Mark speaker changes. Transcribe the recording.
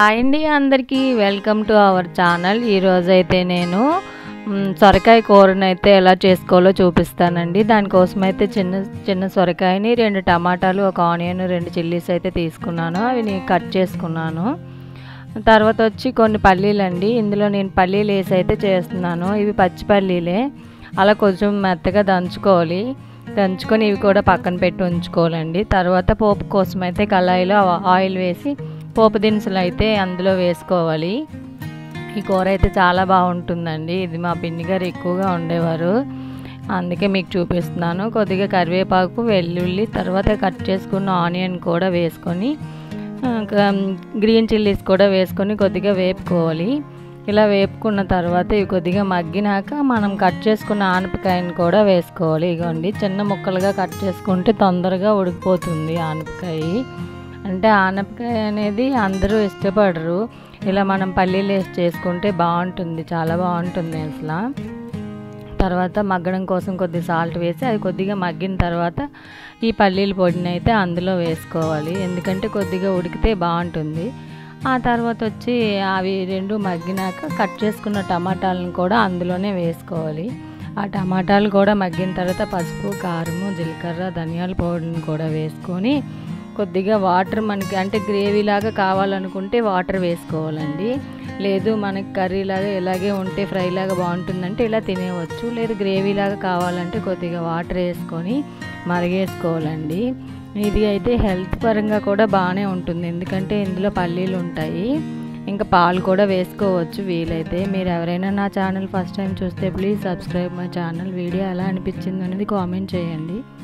Speaker 1: hi అండి అందరికీ welcome to our channel ఈరోజు అయితే నేను మ్, సొరకాయ కూరను అయితే ఎలా చేసుకోవాలో చూపిస్తానండి దానికోసం అయితే చిన్న చిన్న సొరకాయని రెండు టమాటాలు ఒక ఆనియన్ రెండు చిల్లీస్ అయితే తీసుకున్నాను అవి నేను కట్ చేసుకున్నాను తర్వాత వచ్చి కొన్ని పల్లీలు అండి ఇందులో నేను పల్లీలు వేసి అయితే చేస్తున్నాను ఇవి పచ్చి పల్లీలే అలా కొంచెం మెత్తగా దంచుకోవాలి దంచుకొని ఇవి కూడా పక్కన పెట్టి ఉంచుకోవాలండి తర్వాత పోపు కోసం అయితే కళాయిలో ఆయిల్ వేసి పోపు దినుసులు అయితే అందులో వేసుకోవాలి ఈ కూర అయితే చాలా బాగుంటుందండి ఇది మా పిన్ని గారు ఎక్కువగా ఉండేవారు అందుకే మీకు చూపిస్తున్నాను కొద్దిగా కరివేపాకు వెల్లుల్లి తర్వాత కట్ చేసుకున్న ఆనియన్ కూడా వేసుకొని ఆ, క- గ్రీన్ చిల్లీస్ కూడా వేసుకొని కొద్దిగా వేపుకోవాలి ఇలా వేపుకున్న తర్వాత ఇవి కొద్దిగా మగ్గినాక మనం కట్ చేసుకున్న ఆనపకాయని కూడా వేసుకోవాలి ఇగోండి చిన్న ముక్కలుగా కట్ చేసుకుంటే తొందరగా ఉడికిపోతుంది ఆనపకాయ అంటే ఆనపకాయ అనేది అందరూ ఇష్టపడరు ఇలా మనం పల్లీలు వేసి చేసుకుంటే బాగుంటుంది చాలా బాగుంటుంది అసలు తర్వాత మగ్గడం కోసం కొద్ది సాల్ట్ వేసి అది కొద్దిగా మగ్గిన తర్వాత ఈ పల్లీల పొడిని అయితే అందులో వేసుకోవాలి ఎందుకంటే కొద్దిగా ఉడికితే బాగుంటుంది ఆ తర్వాత వచ్చి అవి రెండు మగ్గినాక కట్ చేసుకున్న టమాటాలను కూడా అందులోనే వేసుకోవాలి ఆ టమాటాలు కూడా మగ్గిన తర్వాత పసుపు కారము జీలకర్ర ధనియాల పౌడర్ని కూడా వేసుకొని కొద్దిగా వాటర్ మనకి అంటే గ్రేవీ లాగా కావాలనుకుంటే వాటర్ వేసుకోవాలండి లేదు మనకి కర్రీ లాగా ఇలాగే ఉంటే ఫ్రై లాగా బాగుంటుందంటే ఇలా తినేవచ్చు లేదు గ్రేవీ లాగా కావాలంటే కొద్దిగా వాటర్ వేసుకొని మరిగేసుకోవాలండి ఇది అయితే హెల్త్ పరంగా కూడా బాగానే ఉంటుంది ఎందుకంటే ఇందులో పల్లీలు ఉంటాయి ఇంకా పాలు కూడా వేసుకోవచ్చు వీలైతే మీరు ఎవరైనా నా ఛానల్ ఫస్ట్ టైం చూస్తే please subscribe my channel video ఎలా అనిపించింది అనేది కామెంట్ చేయండి